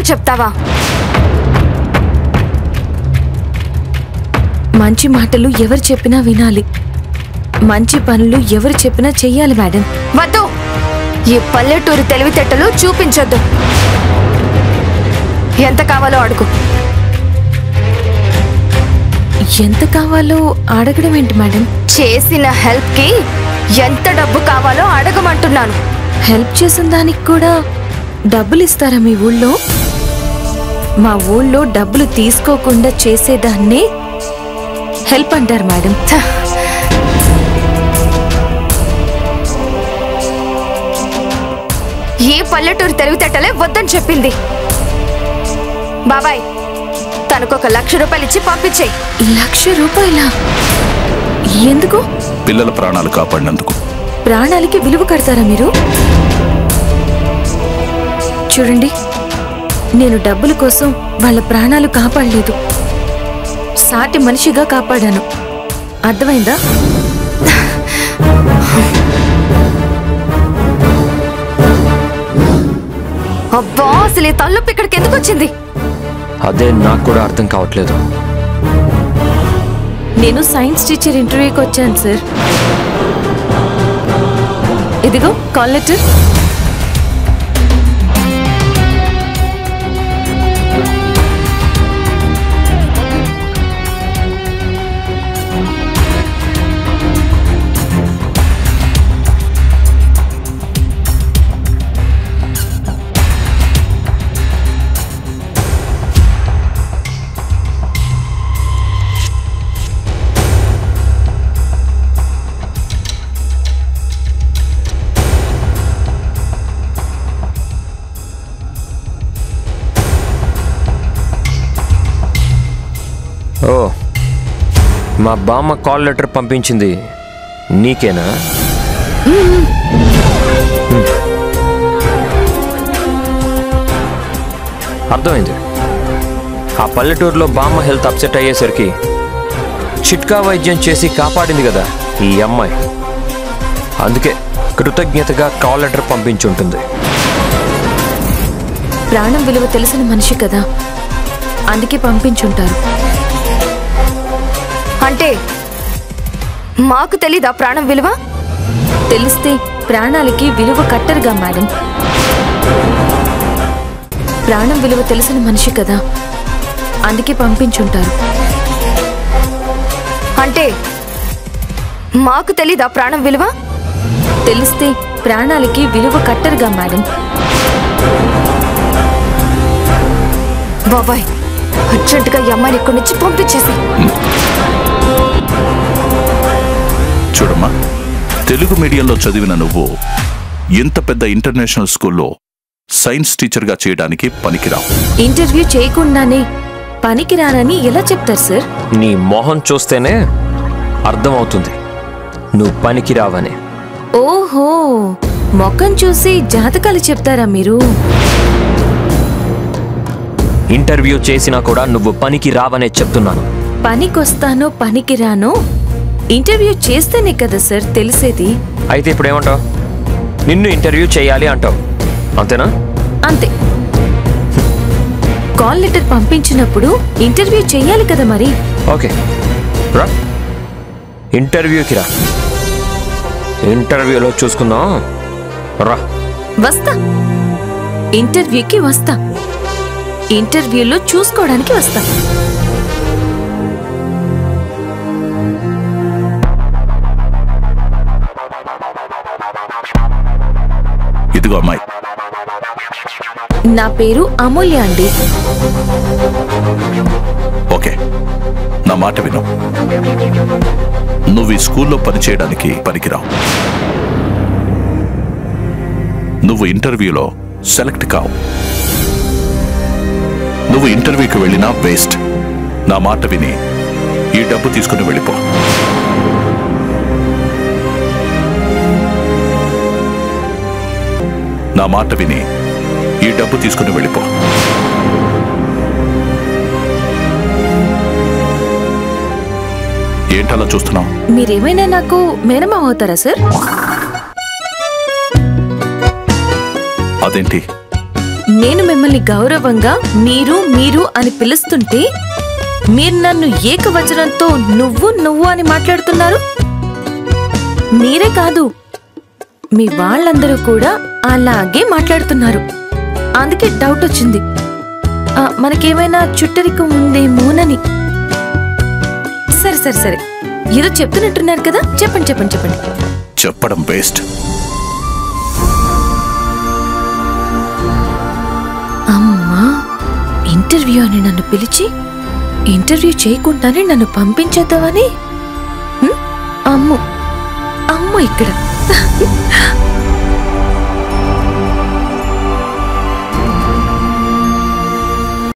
మాటలు చెప్తావా మంచి మాటలు ఎవరు చెప్పినా వినాలి మంచి పనులు ఎవరు చెప్పినా చెయ్యాలి మేడం వద్దు ఈ పల్లెటూరు తెలివితేటలు చూపించొద్దు ఎంత కావాలో అడుగు ఎంత కావాలో అడగడం ఏంటి మేడం చేసిన హెల్ప్ కి ఎంత డబ్బు కావాలో అడగమంటున్నాను హెల్ప్ చేసిన దానికి కూడా డబ్బులు ఇస్తారా మీ ఊళ్ళో మా ఊళ్ళో డబ్బులు తీసుకోకుండా చేసేదాన్నే హెల్ప్ అంటారు మేడం ఛ! ఈ పల్లెటూరు తెలివితేటలే వద్దని చెప్పింది బాబాయ్ తనకొక లక్ష రూపాయలు ఇచ్చి పంపించేయి లక్ష రూపాయల ఎందుకు పిల్లల ప్రాణాలు కాపాడినందుకు ప్రాణాలకి విలువ కడతారా మీరు చూడండి నేను డబ్బుల కోసం వాళ్ళ ప్రాణాలు కాపాడలేదు సాటి మనిషిగా కాపాడాను అర్థమైందా అబ్బా అసలు ఈ తలనొప్పి ఇక్కడికి ఎందుకు వచ్చింది అదే నాకు కూడా అర్థం కావట్లేదు నేను సైన్స్ టీచర్ ఇంటర్వ్యూకి వచ్చాను సార్ ఇదిగో కాల్ లెటర్ ఓ మా బామ్మ కాల్ లెటర్ పంపించింది నీకేనా హ్మ్. అర్థమైంది ఆ పల్లెటూరులో బామ్మ హెల్త్ అప్సెట్ అయ్యేసరికి చిట్కా వైద్యం చేసి కాపాడింది కదా ఈ అమ్మాయి అందుకే కృతజ్ఞతగా కాల్ లెటర్ పంపించుంటుంది ప్రాణం విలువ తెలిసిన మనిషి కదా అందుకే పంపించుంటారు అంటే మాకు తెలీదా ప్రాణం విలువ తెలిస్తే ప్రాణాలకి విలువ కట్టరుగా మేడం ప్రాణం విలువ తెలిసిన మనిషి కదా అందుకే పంపించుంటారు అంటే మాకు తెలీదా ప్రాణం విలువ తెలిస్తే ప్రాణాలకి విలువ కట్టరుగా మేడం బాబాయ్ అర్జెంటుగా ఈ అమ్మాయిని ఇక్కడి నుంచి పంపించేసి చూడమ్మా తెలుగు మీడియంలో చదివిన నువ్వు ఇంత పెద్ద ఇంటర్నేషనల్ స్కూల్లో సైన్స్ టీచర్గా చేయడానికి పనికిరావు ఇంటర్వ్యూ చేయకుండానే పనికిరానని ఎలా చెప్తారు సార్ నీ మొహం చూస్తేనే అర్థమవుతుంది నువ్వు పనికి రావని ఓహో మొఖం చూసి జాతకాలు చెప్తారా మీరు ఇంటర్వ్యూ చేసినా కూడా నువ్వు పనికి రావనే చెప్తున్నాను పనికొస్తానో పనికిరానో ఇంటర్వ్యూ చేస్తేనే కదా సార్ తెలిసేది అయితే ఇప్పుడు ఏమంటావు నిన్ను ఇంటర్వ్యూ చేయాలి అంటావు అంతేనా అంతే కాల్ లెటర్ పంపించినప్పుడు ఇంటర్వ్యూ చెయ్యాలి కదా మరి ఓకే రా ఇంటర్వ్యూకి రా ఇంటర్వ్యూలో చూసుకుందాం రా వస్తా ఇంటర్వ్యూకి వస్తా ఇంటర్వ్యూలో చూసుకోవడానికి వస్తా ఇదిగో అమ్మాయి నా పేరు అమూల్య అండి ఓకే నా మాట విను నువ్వు ఈ స్కూల్లో పనిచేయడానికి పనికిరావు నువ్వు ఇంటర్వ్యూలో సెలెక్ట్ కావు నువ్వు ఇంటర్వ్యూకి వెళ్ళినా వేస్ట్ నా మాట విని ఈ డబ్బు తీసుకుని వెళ్ళిపో నా మాట విని ఈ డబ్బు తీసుకుని వెళ్ళిపో ఏంటలా చూస్తున్నావు మీరేమైనా నాకు మేనమా అవుతారా సార్ అదేంటి నేను మిమ్మల్ని గౌరవంగా మీరు మీరు అని పిలుస్తుంటే మీరు నన్ను ఏకవచనంతో నువ్వు నువ్వు అని మాట్లాడుతున్నారు మీరే కాదు మీ వాళ్ళందరూ కూడా అలాగే మాట్లాడుతున్నారు అందుకే డౌట్ వచ్చింది ఆ, మనకేమైనా చుట్టరికం ఉందేమోనని సరే సరే సరే ఏదో చెప్తున్నట్టున్నారు కదా చెప్పండి చెప్పండి చెప్పండి చెప్పడం వేస్ట్ అమ్మా ఇంటర్వ్యూ అని నన్ను పిలిచి ఇంటర్వ్యూ చేయకుండానే నన్ను పంపించేద్దామని హ్మ్? అమ్ము అమ్ము ఇక్కడ